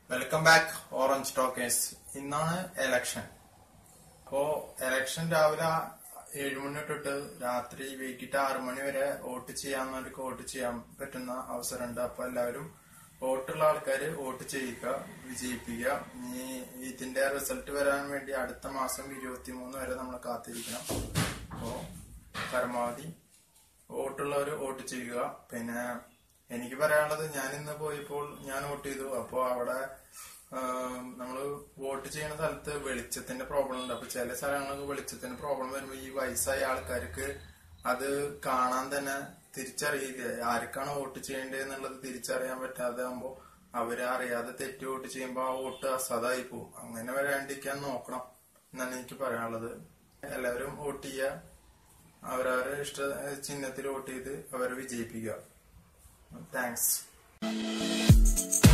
welcome back orange talkers ഇന്നാണ് election അപ്പോ election രാവിലെ ഏഴ് മണി തൊട്ടിട്ട് രാത്രി വൈകിട്ട് ആറു മണി വരെ വോട്ട് ചെയ്യാവുന്നവർക്ക് വോട്ട് ചെയ്യാൻ പറ്റുന്ന അവസരമുണ്ട് അപ്പൊ എല്ലാവരും വോട്ടുള്ള ആൾക്കാര് വോട്ട് ചെയ്യുക വിജയിപ്പിക്കുക ഇനി ഇതിന്റെ റിസൾട്ട് വരാൻ വേണ്ടി അടുത്ത മാസം ഇരുപത്തിമൂന്ന് വരെ നമ്മൾ കാത്തിരിക്കണം അപ്പോ പരമാവധി വോട്ടുള്ളവര് വോട്ട് ചെയ്യുക പിന്നെ എനിക്ക് പറയാനുള്ളത് ഞാൻ ഇന്ന് പോയപ്പോൾ ഞാൻ വോട്ട് ചെയ്തു അപ്പോ അവിടെ ആം, നമ്മള് വോട്ട് ചെയ്യുന്ന സ്ഥലത്ത് വെളിച്ചത്തിന്റെ പ്രോബ്ലം ഉണ്ട് അപ്പൊ ചില സ്ഥലങ്ങൾക്ക് വെളിച്ചത്തിന്റെ പ്രോബ്ലം വരുമ്പോ ഈ വയസ്സായ ആൾക്കാർക്ക് അത് കാണാൻ തന്നെ തിരിച്ചറിയില്ല ആർക്കാണ് വോട്ട് ചെയ്യേണ്ടത് എന്നുള്ളത് തിരിച്ചറിയാൻ പറ്റാതെ ആകുമ്പോ അവരെ അറിയാതെ തെറ്റ് വോട്ട് ചെയ്യുമ്പോ ആ വോട്ട് അസാധായി പോകും അങ്ങനെ വരാണ്ടിരിക്കാൻ നോക്കണം എന്നാണ് എനിക്ക് പറയാനുള്ളത് എല്ലാവരും വോട്ട് ചെയ്യുക അവരവരുടെ ഇഷ്ട ചിഹ്നത്തിൽ വോട്ട് ചെയ്ത് അവരെ വിജയിപ്പിക്കുക താങ്ക്സ്